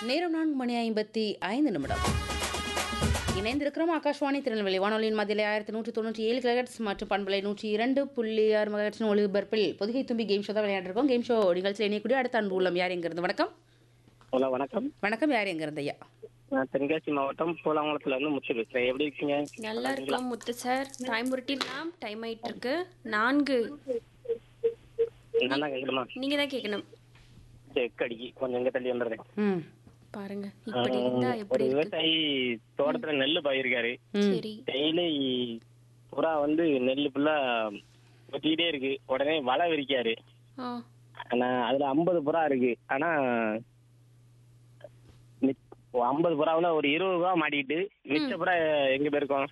நேரம் நான்கு மணி ஐம்பத்தி ஐந்து நிமிடம் இணைந்திருக்கிறோம் ஆகாஷ்வாணி திருநெல்வேலி வானொலியின் மதிலை ஆயிரத்தி நூற்றி தொண்ணூற்றி ஏழு கிலகட்ஸ் மற்றும் பண்பலை நூற்றி இரண்டு புள்ளி ஆறு மகட்ஸின் ஒளிபரப்பில் பொதுகை தும்பி கேம் ஷோ தான் விளையாண்டுருக்கோம் கேம் ஷோ நிகழ்ச்சியில் இணையக்கூடிய அடுத்த அன்பு உள்ளம் யார் எங்கிறது வணக்கம் ஹலோ வணக்கம் வணக்கம் யார் எங்கிறது ஐயா நான் தென்காசி மாவட்டம் பூலாங்குளத்துல இருந்து முத்து பேசுறேன் எப்படி இருக்கீங்க நல்லா இருக்கலாம் முத்து சார் டைம் உருட்டிடலாம் டைம் ஆயிட்டு இருக்கு நான்கு நான் தான் கேட்கணுமா நீங்க தான் கேட்கணும் செக்கடிக்கு கொஞ்சம் இங்க தள்ளி வந்துடுறேன் ம் பாருங்க இப்படி இருந்தா ஒரு எப்படி இருக்கு விவசாயி தோட்டத்துல நெல்லு பயிர்க்காரு சரி டெய்லி புறா வந்து நெல்லு ஃபுல்லா கொத்திக்கிட்டே இருக்கு உடனே வலை விரிக்காரு ஆ ஆனா அதுல ஐம்பது புறா இருக்கு ஆனா ஐம்பது புறாவுல ஒரு இருபது ரூபா மாட்டிக்கிட்டு மிச்ச புறா எங்க போயிருக்கோம்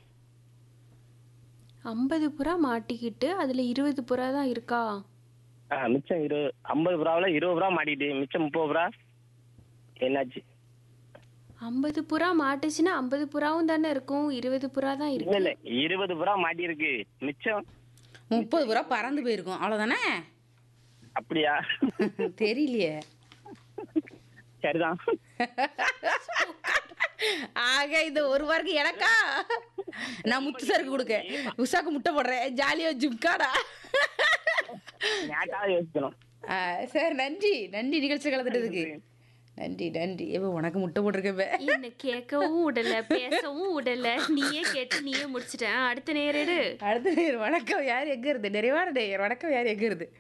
ஐம்பது புறா மாட்டிக்கிட்டு அதுல இருபது புறா தான் இருக்கா ஆ, மிச்சம் இரு ஐம்பது புறாவுல இருபது புறா மாட்டிக்கிட்டு மிச்சம் முப்பது புறா என்னாச்சு ஐம்பது புறா மாட்டுச்சுன்னா ஐம்பது புறாவும் தானே இருக்கும் இருபது புறா தான் இல்ல இருக்கு இல்ல இருபது புறா மாட்டியிருக்கு மிச்சம் முப்பது ரூபா பறந்து போயிருக்கும் அவ்வளோதானே அப்படியா தெரியலையே சரிதான் ஆக இந்த ஒரு வாருக்கு எனக்கா நான் முத்து சருக்கு கொடுக்க உஷாக்கு முட்டை போடுறேன் ஜாலியா ஜிம்காடா நேக்காக யோசிக்கணும் ஆ, சார் நன்றி நன்றி நிகழ்ச்சி கலந்துட்டதுக்கு நன்றி நன்றி எப்போ உனக்கு முட்டை போட்டிருக்கேன் என்ன கேட்கவும் விடல பேசவும் விடல நீயே கேட்டு நீயே முடிச்சிட்டேன் அடுத்த நேரடு அடுத்த நேர் வணக்கம் யார் எங்க இருந்து நிறைவான நேயர் வணக்கம் யார் எங்க இருந்து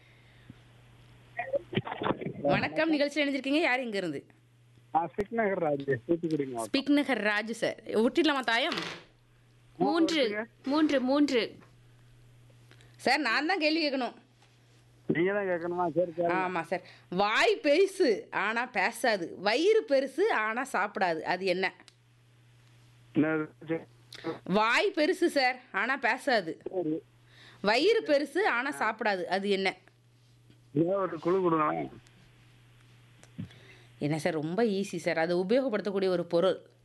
வணக்கம் நிகழ்ச்சியில் இணைஞ்சிருக்கீங்க யார் எங்க இருந்து சிக் நகர் ராஜ் தூத்துக்குடி மாவட்டம் ஸ்பீக் நகர் ராஜு சார் விட்டுலாமா தாயம் மூன்று மூன்று மூன்று சார் நான் தான் கேள்வி கேட்கணும் நீங்க தான் கேட்கணுமா சரி சரி ஆமாம் சார் வாய் பெருசு ஆனால் பேசாது வயிறு பெருசு ஆனால் சாப்பிடாது அது என்ன என்னது? சரி. வாய் பெருசு சார் ஆனால் பேசாது சரி வயிறு பெருசு ஆனால் சாப்பிடாது அது என்ன ஏதோ ஒரு குழு கொடுங்களேன் என்ன சார் ரொம்ப ஈஸி சார் அதை உபயோகப்படுத்தக்கூடிய ஒரு பொருள்